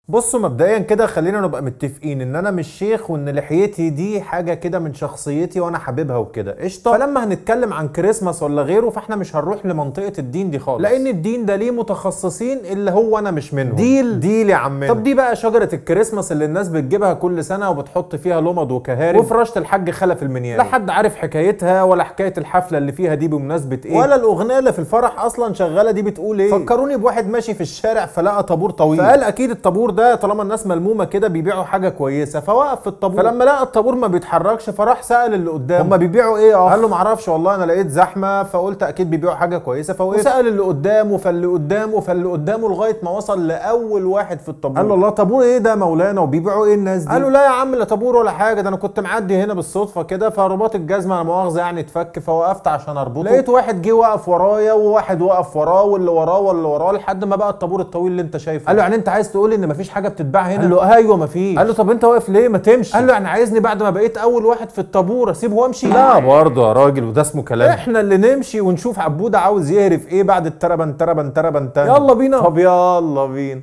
بصوا مبدئيا كده خلينا نبقى متفقين ان انا مش شيخ وان لحيتي دي حاجه كده من شخصيتي وانا حاببها وكده قشطه فلما هنتكلم عن كريسماس ولا غيره فاحنا مش هنروح لمنطقه الدين دي خالص لان الدين ده ليه متخصصين اللي هو انا مش منهم ديل ديل يا عمنا طب دي بقى شجره الكريسماس اللي الناس بتجيبها كل سنه وبتحط فيها لمض وكهارب وفرشه الحاج خلف المنيال لا حد عارف حكايتها ولا حكايه الحفله اللي فيها دي بمناسبه ايه ولا الاغنيه اللي في الفرح اصلا شغاله دي بتقول ايه فكروني بواحد ماشي في الشارع فلقى طابور طويل فقال اكيد الطابور ده طالما الناس ملمومه كده بيبيعوا حاجه كويسه فوقف في الطابور فلما لقى الطابور ما بيتحركش فراح سال اللي قدامه هم بيبيعوا ايه اه قال له معرفش والله انا لقيت زحمه فقلت اكيد بيبيعوا حاجه كويسه فوقف وسال اللي قدامه فاللي قدامه فاللي قدامه لغايه ما وصل لاول واحد في الطابور قال له الله طابور ايه ده مولانا وبيبيعوا ايه الناس دي قال له لا يا عم لا طابور ولا حاجه ده انا كنت معدي هنا بالصدفه كده فرباط الجزمه انا مؤاخذه يعني اتفك فوقفت عشان اربطه لقيت واحد جه وقف ورايا وواحد وقف وراه واللي وراه واللي وراه لحد ما بقى الطابور الطويل اللي انت شايفه قال له يعني انت عايز تقول ان مفيش حاجه بتتباع هنا قال له ايوه مفيش قال له طب انت واقف ليه ما تمشي قال له يعني عايزني بعد ما بقيت اول واحد في الطابور اسيبه وامشي لا برضه يا راجل وده اسمه كلام احنا اللي نمشي ونشوف عبوده عاوز يهرف ايه بعد التربن تربن تربن تاني يلا بينا طب يلا بينا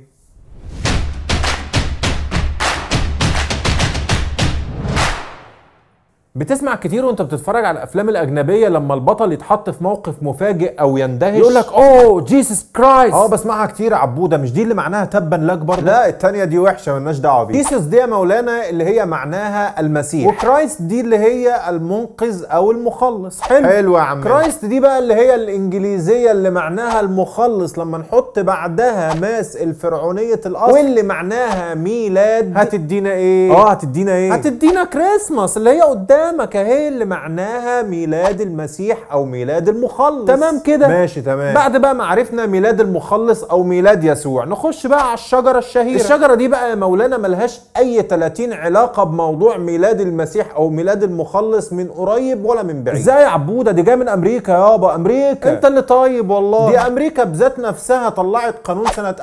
بتسمع كتير وانت بتتفرج على الافلام الاجنبيه لما البطل يتحط في موقف مفاجئ او يندهش يقول لك اوه جيسس كرايست اه بسمعها كتير يا عبوده مش دي اللي معناها تبا لك برضه لا التانية دي وحشه مالناش دعوه بيها جيسس دي يا مولانا اللي هي معناها المسيح وكرايست دي اللي هي المنقذ او المخلص حلو حلو يا عم كرايست دي بقى اللي هي الانجليزيه اللي معناها المخلص لما نحط بعدها ماس الفرعونيه الاصل واللي معناها ميلاد هتدينا ايه اه هتدينا ايه هتدينا كريسماس اللي هي قدام قدامك اهي اللي معناها ميلاد المسيح او ميلاد المخلص تمام كده ماشي تمام بعد بقى ما عرفنا ميلاد المخلص او ميلاد يسوع نخش بقى على الشجره الشهيره الشجره دي بقى يا مولانا ملهاش اي 30 علاقه بموضوع ميلاد المسيح او ميلاد المخلص من قريب ولا من بعيد ازاي يا عبوده دي جايه من امريكا يابا امريكا انت اللي طيب والله دي امريكا بذات نفسها طلعت قانون سنه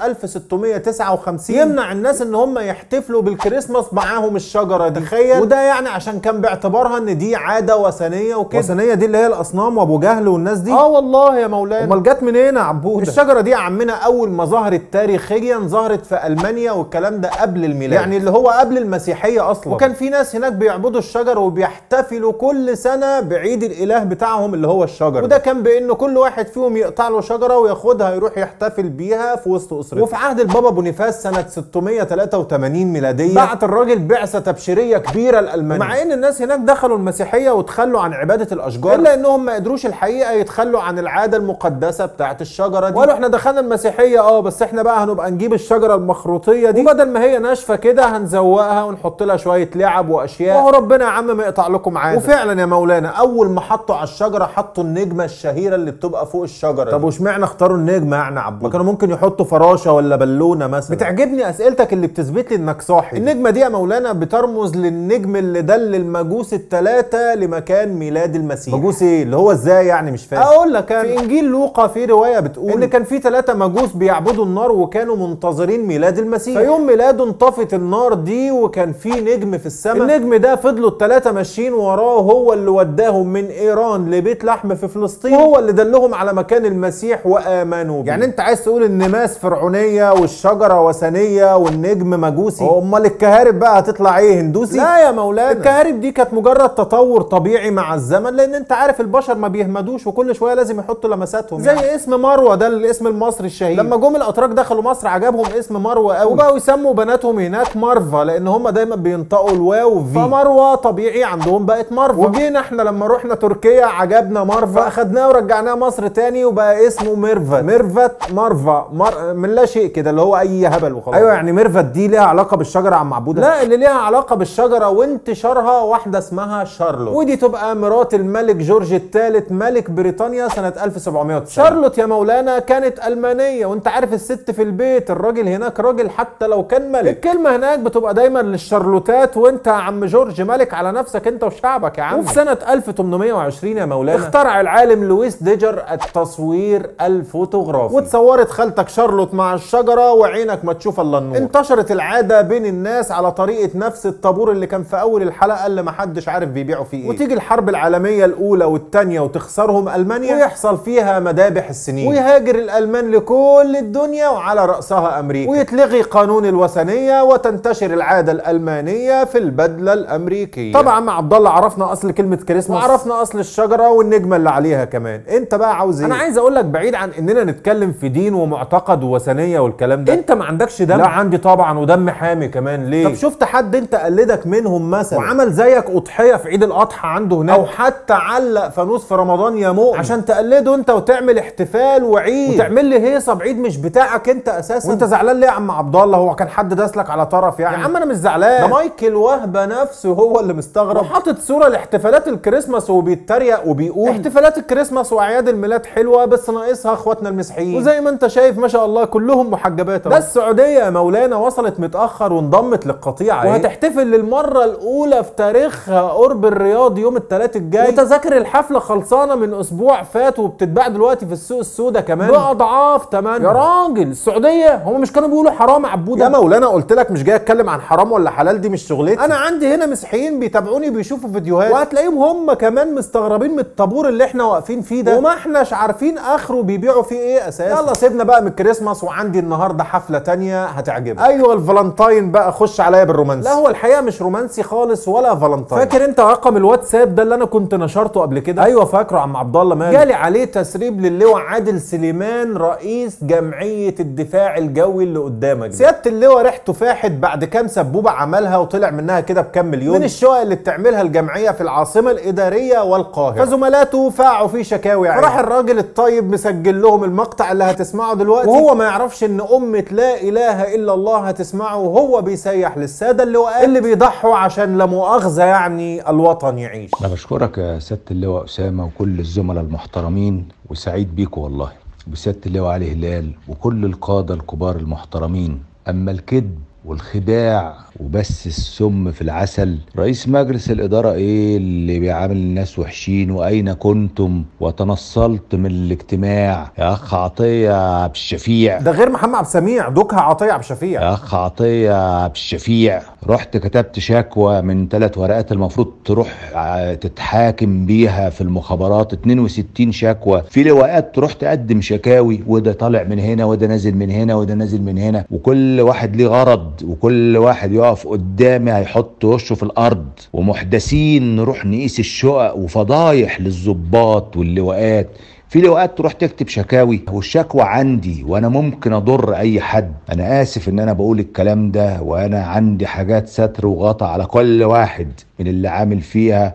1659 يمنع الناس ان هم يحتفلوا بالكريسماس معاهم الشجره دي تخيل وده يعني عشان كان باعتبارها ان دي عاده وثنيه وكده وثنيه دي اللي هي الاصنام وابو جهل والناس دي اه والله يا مولانا امال جت منين يا عبوده الشجره دي يا عمنا اول ما ظهرت تاريخيا ظهرت في المانيا والكلام ده قبل الميلاد يعني اللي هو قبل المسيحيه اصلا وكان في ناس هناك بيعبدوا الشجر وبيحتفلوا كل سنه بعيد الاله بتاعهم اللي هو الشجر وده كان بانه كل واحد فيهم يقطع له شجره وياخدها يروح يحتفل بيها في وسط اسرته وفي عهد البابا بونيفاس سنه 683 ميلاديه بعت الراجل بعثه تبشيريه كبيره لالمانيا مع ان الناس هناك دخلوا المسيحيه وتخلوا عن عباده الاشجار الا انهم ما قدروش الحقيقه يتخلوا عن العاده المقدسه بتاعت الشجره دي وقالوا احنا دخلنا المسيحيه اه بس احنا بقى هنبقى نجيب الشجره المخروطيه دي وبدل ما هي ناشفه كده هنزوقها ونحط لها شويه لعب واشياء وهو ربنا يا عم ما يقطع لكم عاده وفعلا يا مولانا اول ما حطوا على الشجره حطوا النجمه الشهيره اللي بتبقى فوق الشجره طب واشمعنى اختاروا النجمه يعني عبود ما كانوا ممكن يحطوا فراشه ولا بالونه مثلا بتعجبني اسئلتك اللي بتثبت لي انك صاحي النجمه دي يا مولانا بترمز للنجم اللي دل المجوس الثلاثه لمكان ميلاد المسيح مجوس ايه اللي هو ازاي يعني مش فاهم اقول لك في انجيل لوقا في روايه بتقول ان كان في ثلاثه مجوس بيعبدوا النار وكانوا منتظرين ميلاد المسيح فيوم ميلاده انطفت النار دي وكان في نجم في السماء النجم ده فضلوا الثلاثه ماشيين وراه هو اللي وداهم من ايران لبيت لحم في فلسطين وهو اللي دلهم على مكان المسيح وامنوا بيه يعني انت عايز تقول ان ماس فرعونيه والشجره وثنيه والنجم مجوسي امال الكهارب بقى هتطلع ايه هندوسي لا يا مولانا الكهارب دي كانت مجرد تطور طبيعي مع الزمن لان انت عارف البشر ما بيهمدوش وكل شويه لازم يحطوا لمساتهم زي يعني. اسم مروه ده الاسم المصري الشهير لما جم الاتراك دخلوا مصر عجبهم اسم مروه قوي وبقوا يسموا بناتهم هناك مارفا لان هم دايما بينطقوا الواو في فمروه طبيعي عندهم بقت مارفا وجينا احنا لما رحنا تركيا عجبنا مارفا فاخدناه ورجعناه مصر تاني وبقى اسمه ميرفت ميرفت مارفا مر... من لا شيء كده اللي هو اي هبل وخلاص ايوه يعني ميرفت دي ليها علاقه بالشجره عم معبوده لا اللي ليها علاقه بالشجره وانتشارها واحده اسمها شارلوت ودي تبقى مرات الملك جورج الثالث ملك بريطانيا سنه 1790 شارلوت يا مولانا كانت المانيه وانت عارف الست في البيت الراجل هناك راجل حتى لو كان ملك الكلمه هناك بتبقى دايما للشارلوتات وانت يا عم جورج ملك على نفسك انت وشعبك يا عم وفي سنه 1820 يا مولانا اخترع العالم لويس ديجر التصوير الفوتوغرافي وتصورت خالتك شارلوت مع الشجره وعينك ما تشوف الا النور انتشرت العاده بين الناس على طريقه نفس الطابور اللي كان في اول الحلقه اللي ما حدش عارف بيبيعوا فيه ايه وتيجي الحرب العالميه الاولى والثانيه وتخسرهم المانيا ويحصل فيها مذابح السنين ويهاجر الالمان لكل الدنيا وعلى راسها امريكا ويتلغي قانون الوثنيه وتنتشر العاده الالمانيه في البدله الامريكيه طبعا مع عبد الله عرفنا اصل كلمه كريسماس وعرفنا اصل الشجره والنجمه اللي عليها كمان انت بقى عاوز ايه انا عايز اقول لك بعيد عن اننا نتكلم في دين ومعتقد ووثنيه والكلام ده انت ما عندكش دم لا عندي طبعا ودم حامي كمان ليه طب شفت حد انت قلدك منهم مثلا وعمل زيك اضحيه في عيد الاضحى عنده هناك او حتى علق فانوس في رمضان يا مؤمن عشان تقلده انت وتعمل احتفال وعيد وتعمل لي هيصه بعيد مش بتاعك انت اساسا وانت زعلان ليه يا عم عبد الله هو كان حد داسلك على طرف يعني يا عم انا مش زعلان ده مايكل وهبه نفسه هو اللي مستغرب وحاطط صوره لاحتفالات الكريسماس وبيتريق وبيقول احتفالات الكريسماس واعياد الميلاد حلوه بس ناقصها اخواتنا المسيحيين وزي ما انت شايف ما شاء الله كلهم محجبات ده السعوديه يا مولانا وصلت متاخر وانضمت للقطيعه وهتحتفل للمره الاولى في تاريخها قرب الرياض يوم الثلاث الجاي وتذاكر الحفله خلصانه من اسبوع فات وبتتباع دلوقتي في السوق السوداء كمان باضعاف تمام يا راجل السعوديه هم مش كانوا بيقولوا حرام عبوده يا مولانا قلت لك مش جاي اتكلم عن حرام ولا حلال دي مش شغلتي انا عندي هنا مسيحيين بيتابعوني بيشوفوا فيديوهات وهتلاقيهم هم كمان مستغربين من الطابور اللي احنا واقفين فيه ده وما احناش عارفين اخره بيبيعوا فيه ايه اساسا يلا سيبنا بقى من الكريسماس وعندي النهارده حفله تانية هتعجبك ايوه الفالنتاين بقى خش عليا بالرومانسي لا هو الحقيقه مش رومانسي خالص ولا فالنتاين فاكر انت رقم الواتساب ده اللي انا كنت نشرته قبل كده ايوه فاكره عم عبد الله مالك جالي عليه تسريب للواء عادل سليمان رئيس جمعيه الدفاع الجوي اللي قدامك دي. سياده اللواء ريحته فاحت بعد كام سبوبه عملها وطلع منها كده بكام مليون من الشقق اللي بتعملها الجمعيه في العاصمه الاداريه والقاهره فزملاته فاعوا فيه شكاوي يعني راح الراجل الطيب مسجل لهم المقطع اللي هتسمعه دلوقتي وهو ما يعرفش ان امه لا اله الا الله هتسمعه وهو بيسيح للساده اللواء اللي بيضحوا عشان لا مؤاخذه يعني الوطن يعيش انا بشكرك يا سياده اللواء اسامه وكل الزملاء المحترمين وسعيد بيكم والله وسياده اللواء علي هلال وكل القاده الكبار المحترمين اما الكذب والخداع وبس السم في العسل رئيس مجلس الإدارة إيه اللي بيعامل الناس وحشين وأين كنتم وتنصلت من الاجتماع يا أخ عطية عبد الشفيع ده غير محمد عبد السميع دوكها عطيه عبد الشفيع يا أخ عطية عبد الشفيع رحت كتبت شكوى من ثلاث ورقات المفروض تروح ع- تتحاكم بيها في المخابرات 62 شكوى في لواءات تروح تقدم شكاوي وده طالع من هنا وده نازل من هنا وده نازل من هنا وكل واحد ليه غرض وكل واحد يقف قدامي هيحط وشه في الارض ومحدثين نروح نقيس الشقق وفضايح للظباط واللواءات في لواءات تروح تكتب شكاوي والشكوى عندي وانا ممكن اضر اي حد انا اسف ان انا بقول الكلام ده وانا عندي حاجات ستر وغطا على كل واحد من اللي عامل فيها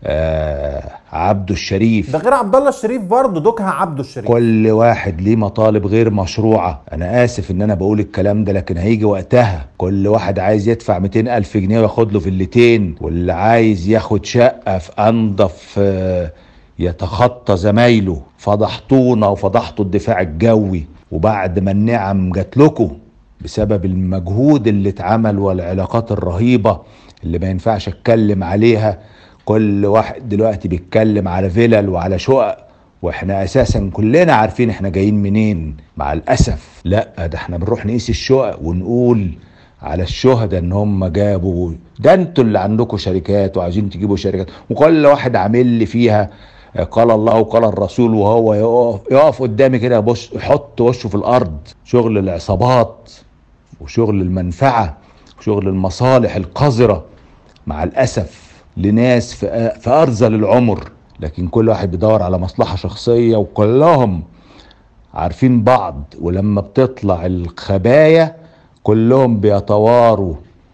آه عبده الشريف ده غير عبد الله الشريف برضه دوكها عبده الشريف كل واحد ليه مطالب غير مشروعة أنا آسف إن أنا بقول الكلام ده لكن هيجي وقتها كل واحد عايز يدفع 200 ألف جنيه وياخد له فيلتين واللي عايز ياخد شقة في أنضف آه، يتخطى زمايله فضحتونا وفضحتوا الدفاع الجوي وبعد ما النعم جات لكم بسبب المجهود اللي اتعمل والعلاقات الرهيبة اللي ما ينفعش اتكلم عليها كل واحد دلوقتي بيتكلم على فيلل وعلى شقق واحنا اساسا كلنا عارفين احنا جايين منين مع الاسف لا ده احنا بنروح نقيس الشقق ونقول على الشهداء ان هم جابوا ده انتوا اللي عندكم شركات وعايزين تجيبوا شركات وكل واحد عامل لي فيها قال الله وقال الرسول وهو يقف, يقف قدامي كده يبص يحط وشه في الارض شغل العصابات وشغل المنفعه وشغل المصالح القذره مع الاسف لناس في في ارذل العمر لكن كل واحد بيدور على مصلحه شخصيه وكلهم عارفين بعض ولما بتطلع الخبايا كلهم بيتواروا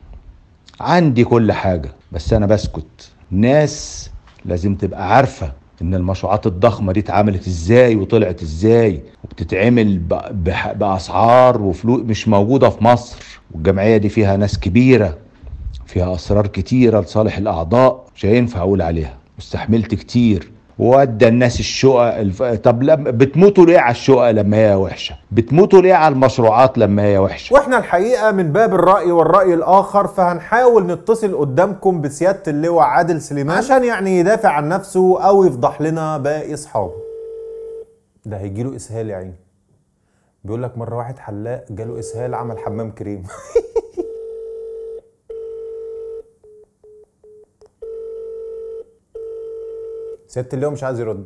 عندي كل حاجه بس انا بسكت ناس لازم تبقى عارفه ان المشروعات الضخمه دي اتعملت ازاي وطلعت ازاي وبتتعمل ب- بح- باسعار وفلوس مش موجوده في مصر والجمعيه دي فيها ناس كبيره فيها اسرار كتيره لصالح الاعضاء مش هينفع اقول عليها واستحملت كتير وودى الناس الشقق الف... طب لما بتموتوا ليه على الشقق لما هي وحشه بتموتوا ليه على المشروعات لما هي وحشه واحنا الحقيقه من باب الراي والراي الاخر فهنحاول نتصل قدامكم بسياده اللواء عادل سليمان عشان يعني يدافع عن نفسه او يفضح لنا باقي اصحابه ده هيجيله اسهال يا عيني بيقول لك مره واحد حلاق جاله اسهال عمل حمام كريم سياده اللواء مش عايز يرد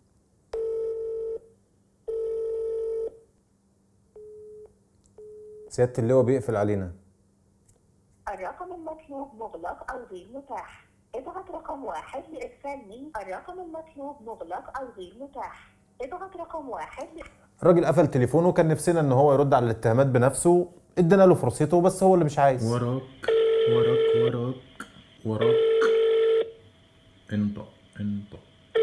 سياده اللواء بيقفل علينا الرقم المطلوب مغلق أو غير متاح اضغط رقم واحد لإرسال مين الرقم المطلوب مغلق أو غير متاح اضغط رقم واحد ل... الراجل قفل تليفونه وكان نفسنا ان هو يرد على الاتهامات بنفسه ادينا له فرصته بس هو اللي مش عايز وراك وراك وراك وراك انطق انطق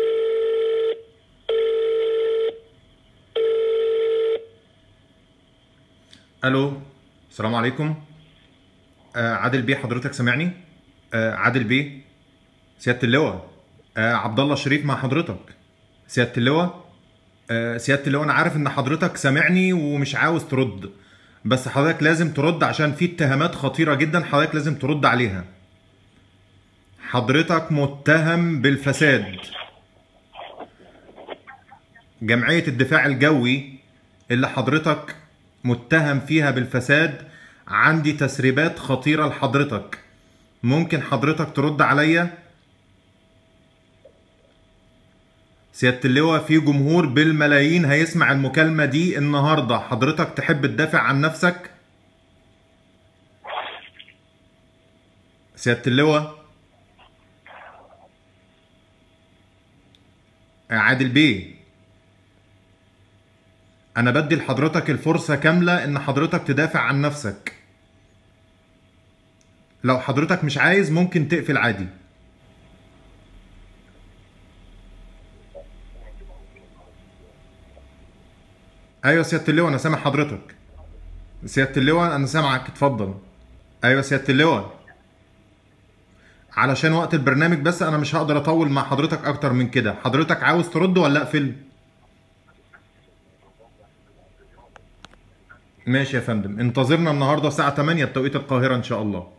الو السلام عليكم آه عادل بيه حضرتك سامعني آه عادل بيه سياده اللواء آه عبد الله شريف مع حضرتك سياده اللواء آه سياده اللواء انا عارف ان حضرتك سامعني ومش عاوز ترد بس حضرتك لازم ترد عشان في اتهامات خطيره جدا حضرتك لازم ترد عليها حضرتك متهم بالفساد جمعية الدفاع الجوي اللي حضرتك متهم فيها بالفساد عندي تسريبات خطيرة لحضرتك ممكن حضرتك ترد عليا سيادة اللواء في جمهور بالملايين هيسمع المكالمة دي النهاردة حضرتك تحب تدافع عن نفسك سيادة اللواء يا عادل بيه انا بدي لحضرتك الفرصة كاملة ان حضرتك تدافع عن نفسك لو حضرتك مش عايز ممكن تقفل عادي ايوه سيادة اللواء انا سامع حضرتك سيادة اللواء انا سامعك اتفضل ايوه سيادة اللواء علشان وقت البرنامج بس انا مش هقدر اطول مع حضرتك اكتر من كده حضرتك عاوز ترد ولا اقفل ماشي يا فندم انتظرنا النهارده الساعه 8 بتوقيت القاهره ان شاء الله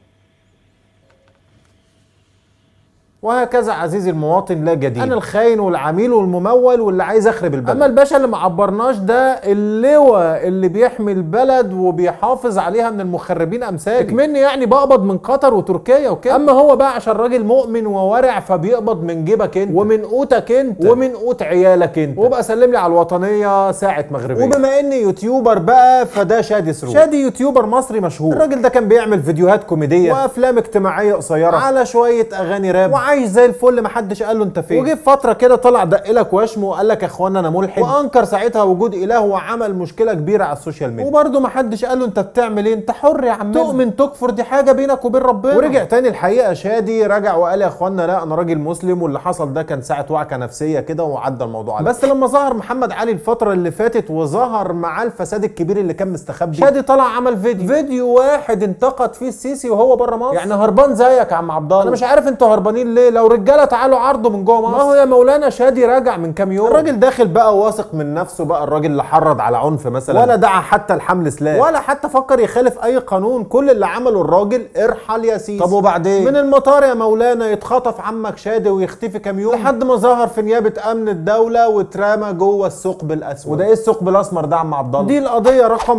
وهكذا عزيزي المواطن لا جديد انا الخاين والعميل والممول واللي عايز اخرب البلد اما الباشا اللي ما عبرناش ده اللواء اللي بيحمي البلد وبيحافظ عليها من المخربين امثالي مني يعني بقبض من قطر وتركيا وكده اما هو بقى عشان راجل مؤمن وورع فبيقبض من جيبك انت ومن قوتك انت ومن قوت عيالك انت وبقى سلم لي على الوطنيه ساعه مغربيه وبما اني يوتيوبر بقى فده شادي سرور شادي يوتيوبر مصري مشهور الراجل ده كان بيعمل فيديوهات كوميديه وافلام اجتماعيه قصيره على شويه اغاني راب عايش زي الفل محدش قال له انت فين وجه في فتره كده طلع دق لك وشمه وقال لك يا اخوانا انا ملحد وانكر ساعتها وجود اله وعمل مشكله كبيره على السوشيال ميديا وبرده محدش قال له انت بتعمل ايه انت حر يا عم تؤمن تكفر دي حاجه بينك وبين ربنا ورجع تاني الحقيقه شادي رجع وقال يا اخوانا لا انا راجل مسلم واللي حصل ده كان ساعه وعكه نفسيه كده وعدى الموضوع على بس لما ظهر محمد علي الفتره اللي فاتت وظهر معاه الفساد الكبير اللي كان مستخبي شادي طلع عمل فيديو فيديو واحد انتقد فيه السيسي وهو بره مصر يعني هربان زيك يا عم عبد الله انا مش عارف انتوا هربانين ليه لو رجاله تعالوا عرضوا من جوه مصر ما هو يا مولانا شادي راجع من كام يوم الراجل داخل بقى واثق من نفسه بقى الراجل اللي حرض على عنف مثلا ولا دعا حتى الحمل سلاح ولا حتى فكر يخالف اي قانون كل اللي عمله الراجل ارحل يا سيدي طب وبعدين من المطار يا مولانا يتخطف عمك شادي ويختفي كام يوم لحد ما ظهر في نيابه امن الدوله واترمى جوه الثقب الاسود وده ايه الثقب الاسمر ده يا عم عبد الله دي القضيه رقم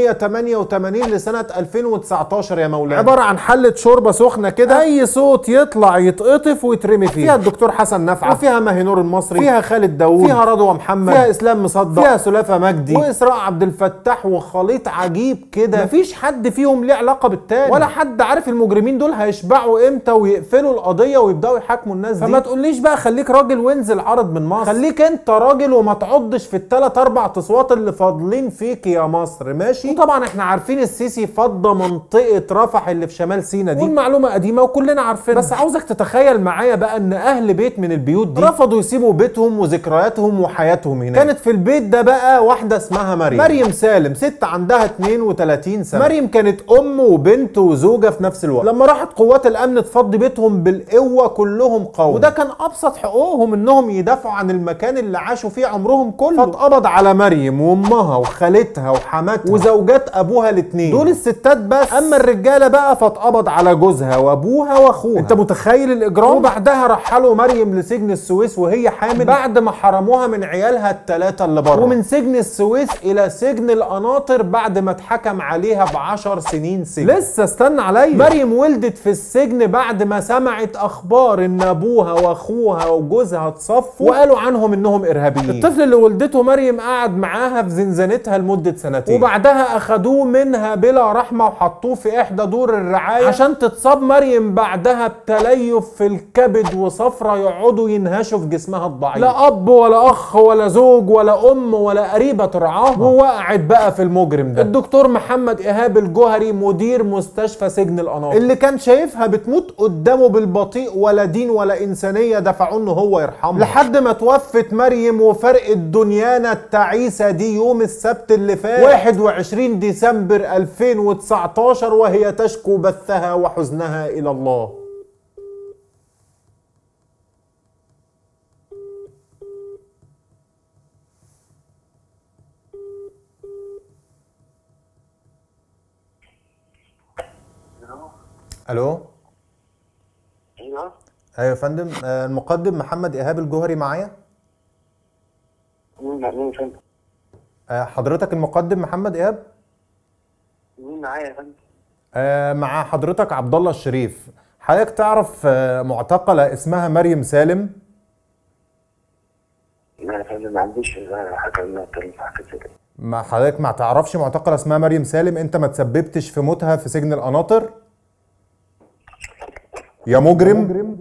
488 لسنه 2019 يا مولانا عباره عن حله شوربه سخنه كده اي صوت يطلع يتقطف ويترمي فيها فيها الدكتور حسن نفعه وفيها ماهنور المصري فيها خالد داوود فيها رضوى محمد فيها اسلام مصدق فيها سلافه مجدي واسراء عبد الفتاح وخليط عجيب كده مفيش حد فيهم ليه علاقه بالتاني ولا حد عارف المجرمين دول هيشبعوا امتى ويقفلوا القضيه ويبداوا يحاكموا الناس دي فما تقوليش بقى خليك راجل وانزل عرض من مصر خليك انت راجل وما تعضش في الثلاث اربع تصوات اللي فاضلين فيك يا مصر ماشي وطبعا احنا عارفين السيسي فضى منطقه رفح اللي في شمال سينا دي والمعلومه قديمه وكلنا عارفينها بس عاوزك تتخيل معايا بقى ان اهل بيت من البيوت دي رفضوا يسيبوا بيتهم وذكرياتهم وحياتهم هناك كانت في البيت ده بقى واحده اسمها مريم مريم سالم ست عندها 32 سنه مريم كانت ام وبنت وزوجه في نفس الوقت لما راحت قوات الامن تفضي بيتهم بالقوه كلهم قوم وده كان ابسط حقوقهم انهم يدافعوا عن المكان اللي عاشوا فيه عمرهم كله فاتقبض على مريم وامها وخالتها وحماتها وزوجات ابوها الاثنين دول الستات بس اما الرجاله بقى فاتقبض على جوزها وابوها واخوها انت متخيل الاجراء جرام وبعدها رحلوا مريم لسجن السويس وهي حامل بعد ما حرموها من عيالها الثلاثه اللي بره ومن سجن السويس الى سجن القناطر بعد ما اتحكم عليها ب 10 سنين سجن لسه استنى عليا مريم ولدت في السجن بعد ما سمعت اخبار ان ابوها واخوها وجوزها اتصفوا وقالوا عنهم انهم ارهابيين الطفل اللي ولدته مريم قعد معاها في زنزانتها لمده سنتين وبعدها اخدوه منها بلا رحمه وحطوه في احدى دور الرعايه عشان تتصاب مريم بعدها بتليف في الكبد وصفرة يقعدوا ينهشوا في جسمها الضعيف لا اب ولا اخ ولا زوج ولا ام ولا قريبه ترعاها ووقعت بقى في المجرم ده الدكتور محمد ايهاب الجوهري مدير مستشفى سجن القناطر اللي كان شايفها بتموت قدامه بالبطيء ولا دين ولا انسانيه دفعوه انه هو يرحمها لحد ما توفت مريم وفرقت دنيانا التعيسه دي يوم السبت اللي فات 21 ديسمبر 2019 وهي تشكو بثها وحزنها الى الله الو ايوه ايوه يا فندم آه، المقدم محمد ايهاب الجوهري معايا مين مين فندم آه، حضرتك المقدم محمد ايهاب مين معايا يا فندم آه، مع حضرتك عبد الله الشريف حضرتك تعرف آه، معتقله اسمها مريم سالم لا يا فندم ما عنديش آه، حاجه انها اتكلم في حاجه زي كده ما حضرتك ما تعرفش معتقله اسمها مريم سالم انت ما تسببتش في موتها في سجن القناطر يا مجرم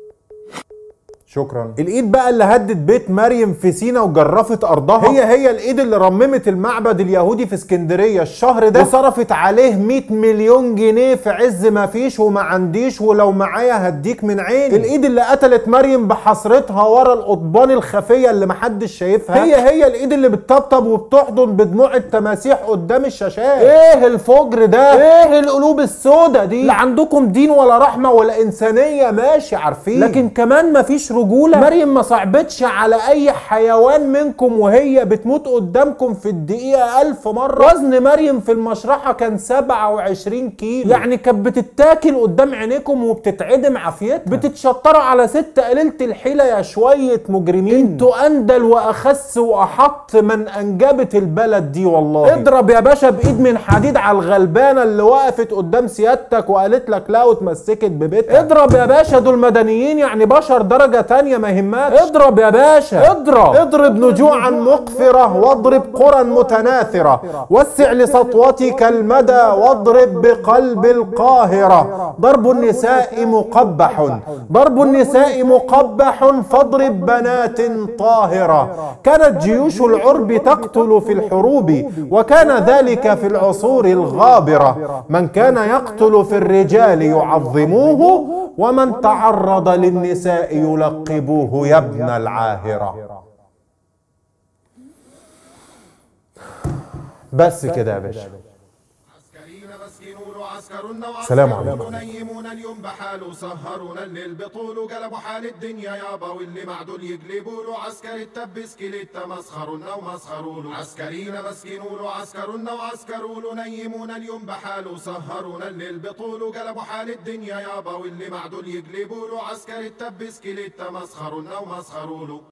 شكرا الايد بقى اللي هدت بيت مريم في سينا وجرفت ارضها هي هي الايد اللي رممت المعبد اليهودي في اسكندريه الشهر ده وصرفت عليه 100 مليون جنيه في عز ما فيش وما عنديش ولو معايا هديك من عيني الايد اللي قتلت مريم بحسرتها ورا القضبان الخفيه اللي محدش شايفها هي هي الايد اللي بتطبطب وبتحضن بدموع التماسيح قدام الشاشات ايه الفجر ده ايه القلوب السودة دي لا عندكم دين ولا رحمه ولا انسانيه ماشي عارفين لكن كمان مفيش رجوله مريم ما صعبتش على اي حيوان منكم وهي بتموت قدامكم في الدقيقه ألف مره وزن مريم في المشرحه كان 27 كيلو يعني كانت بتتاكل قدام عينيكم وبتتعدم عافيتها بتتشطروا على ست قليله الحيله يا شويه مجرمين انتوا اندل واخس واحط من انجبت البلد دي والله اضرب يا باشا بايد من حديد على الغلبانه اللي وقفت قدام سيادتك وقالت لك لا واتمسكت ببيتها اضرب يا باشا دول مدنيين يعني بشر درجه تانية ما يهمكش اضرب يا باشا اضرب اضرب نجوعا مقفره واضرب قرى متناثره وسع لسطوتك المدى واضرب بقلب القاهره ضرب النساء مقبح ضرب النساء مقبح فاضرب بنات طاهره كانت جيوش العرب تقتل في الحروب وكان ذلك في العصور الغابره من كان يقتل في الرجال يعظموه ومن تعرض للنساء يلقبوه يا ابن العاهره بس كده يا باشا عسكرينا مسكينون وعسكرنا سلام وعسكرون عليكم. نيمون اليوم بحاله سهرونا الليل بطوله قلبوا حال الدنيا يابا واللي معدول يقلبوا له عسكري التبس كليتا مسخرونا ومسخروا له عسكرينا مسكينون وعسكرنا وعسكرون نيمون اليوم بحاله سهرونا الليل بطوله قلبوا حال الدنيا يابا واللي معدول يقلبوا له عسكري التبس كليتا مسخرونا ومسخروا له